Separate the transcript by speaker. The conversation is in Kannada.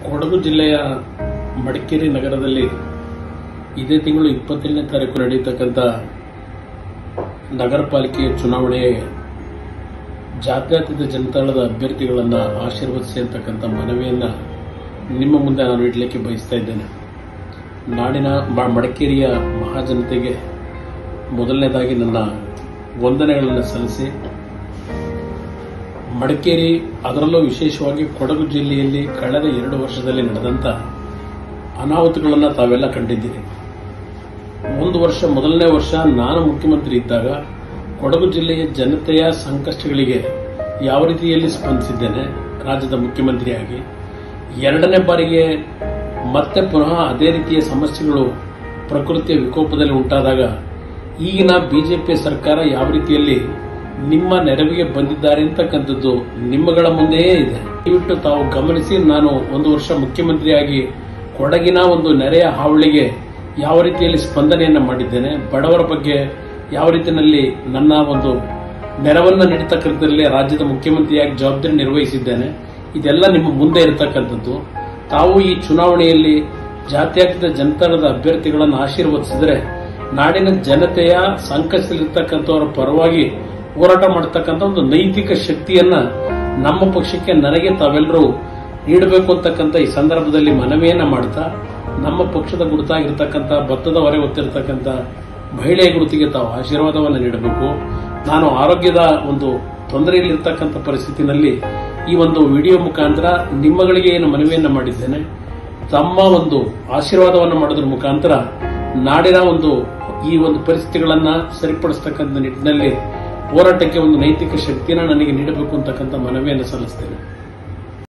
Speaker 1: ಕೊಡಗು ಜಿಲ್ಲೆಯ ಮಡಿಕೇರಿ ನಗರದಲ್ಲಿ ಇದೇ ತಿಂಗಳು ಇಪ್ಪತ್ತೇಳನೇ ತಾರೀಕು ನಡೆಯತಕ್ಕಂಥ ನಗರ ಪಾಲಿಕೆಯ ಚುನಾವಣೆ ಜಾತ್ಯತೀತ ಜನತಾಳದ ಅಭ್ಯರ್ಥಿಗಳನ್ನು ಆಶೀರ್ವದಿಸಿ ಅಂತಕ್ಕಂಥ ಮನವಿಯನ್ನು ನಿಮ್ಮ ಮುಂದೆ ನಾನು ಇಡಲಿಕ್ಕೆ ಬಯಸ್ತಾ ಇದ್ದೇನೆ ನಾಡಿನ ಮ- ಮಡಿಕೇರಿಯ ಮಹಾಜನತೆಗೆ ಮೊದಲನೇದಾಗಿ ನನ್ನ ವಂದನೆಗಳನ್ನು ಸಲ್ಲಿಸಿ ಮಡಿಕೇರಿ ಅದರಲ್ಲೂ ವಿಶೇಷವಾಗಿ ಕೊಡಗು ಜಿಲ್ಲೆಯಲ್ಲಿ ಕಳೆದ ಎರಡು ವರ್ಷದಲ್ಲಿ ನಡೆದಂಥ ಅನಾಹುತಗಳನ್ನು ತಾವೆಲ್ಲ ಕಂಡಿದ್ದೀರಿ ಒಂದು ವರ್ಷ ಮೊದಲನೇ ವರ್ಷ ನಾನು ಮುಖ್ಯಮಂತ್ರಿ ಇದ್ದಾಗ ಕೊಡಗು ಜಿಲ್ಲೆಯ ಜನತೆಯ ಸಂಕಷ್ಟಗಳಿಗೆ ಯಾವ ರೀತಿಯಲ್ಲಿ ಸ್ಪಂದಿಸಿದ್ದೇನೆ ರಾಜ್ಯದ ಮುಖ್ಯಮಂತ್ರಿಯಾಗಿ ಎರಡನೇ ಬಾರಿಗೆ ಮತ್ತೆ ಪುನಃ ಅದೇ ರೀತಿಯ ಸಮಸ್ಯೆಗಳು ಪ್ರಕೃತಿಯ ವಿಕೋಪದಲ್ಲಿ ಉಂಟಾದಾಗ ಈಗಿನ ಬಿಜೆಪಿ ಸರ್ಕಾರ ಯಾವ ರೀತಿಯಲ್ಲಿ ನಿಮ್ಮ ನೆರವಿಗೆ ಬಂದಿದ್ದಾರೆ ಅಂತಕ್ಕಂಥದ್ದು ನಿಮ್ಮಗಳ ಮುಂದೆಯೇ ಇದೆ ದಯವಿಟ್ಟು ತಾವು ಗಮನಿಸಿ ನಾನು ಒಂದು ವರ್ಷ ಮುಖ್ಯಮಂತ್ರಿಯಾಗಿ ಕೊಡಗಿನ ಒಂದು ನೆರೆಯ ಹಾವಳಿಗೆ ಯಾವ ರೀತಿಯಲ್ಲಿ ಸ್ಪಂದನೆಯನ್ನು ಮಾಡಿದ್ದೇನೆ ಬಡವರ ಬಗ್ಗೆ ಯಾವ ರೀತಿಯಲ್ಲಿ ನನ್ನ ಒಂದು ನೆರವನ್ನು ನೀಡತಕ್ಕಂಥದ್ರಲ್ಲಿ ರಾಜ್ಯದ ಮುಖ್ಯಮಂತ್ರಿಯಾಗಿ ಜವಾಬ್ದಾರಿ ನಿರ್ವಹಿಸಿದ್ದೇನೆ ಇದೆಲ್ಲ ನಿಮ್ಮ ಮುಂದೆ ಇರತಕ್ಕಂಥದ್ದು ತಾವು ಈ ಚುನಾವಣೆಯಲ್ಲಿ ಜಾತ್ಯತೀತ ಜನತಾಳದ ಅಭ್ಯರ್ಥಿಗಳನ್ನು ಆಶೀರ್ವದಿಸಿದರೆ ನಾಡಿನ ಜನತೆಯ ಸಂಕಷ್ಟದಲ್ಲಿರ್ತಕ್ಕಂಥವರ ಪರವಾಗಿ ಹೋರಾಟ ಮಾಡತಕ್ಕಂಥ ಒಂದು ನೈತಿಕ ಶಕ್ತಿಯನ್ನ ನಮ್ಮ ಪಕ್ಷಕ್ಕೆ ನನಗೆ ತಾವೆಲ್ಲರೂ ನೀಡಬೇಕು ಅಂತಕ್ಕಂಥ ಈ ಸಂದರ್ಭದಲ್ಲಿ ಮನವಿಯನ್ನ ಮಾಡ್ತಾ ನಮ್ಮ ಪಕ್ಷದ ಗುರುತಾಗಿರ್ತಕ್ಕಂಥ ಭತ್ತದ ಹೊರೆ ಹೊತ್ತಿರತಕ್ಕಂಥ ಮಹಿಳೆಯ ಗುರುತಿಗೆ ತಾವು ಆಶೀರ್ವಾದವನ್ನು ನೀಡಬೇಕು ನಾನು ಆರೋಗ್ಯದ ಒಂದು ತೊಂದರೆಯಲ್ಲಿರ್ತಕ್ಕಂಥ ಪರಿಸ್ಥಿತಿನಲ್ಲಿ ಈ ಒಂದು ವಿಡಿಯೋ ಮುಖಾಂತರ ನಿಮ್ಮಗಳಿಗೆ ಏನು ಮನವಿಯನ್ನ ಮಾಡಿದ್ದೇನೆ ತಮ್ಮ ಒಂದು ಆಶೀರ್ವಾದವನ್ನು ಮಾಡೋದ್ರ ಮುಖಾಂತರ ನಾಡಿನ ಒಂದು ಈ ಒಂದು ಪರಿಸ್ಥಿತಿಗಳನ್ನ ಸರಿಪಡಿಸ್ತಕ್ಕಂಥ ನಿಟ್ಟಿನಲ್ಲಿ ಹೋರಾಟಕ್ಕೆ ಒಂದು ನೈತಿಕ ಶಕ್ತಿಯನ್ನು ನನಗೆ ನೀಡಬೇಕು ಅಂತಕ್ಕಂಥ ಮನವಿಯನ್ನು ಸಲ್ಲಿಸ್ತೇನೆ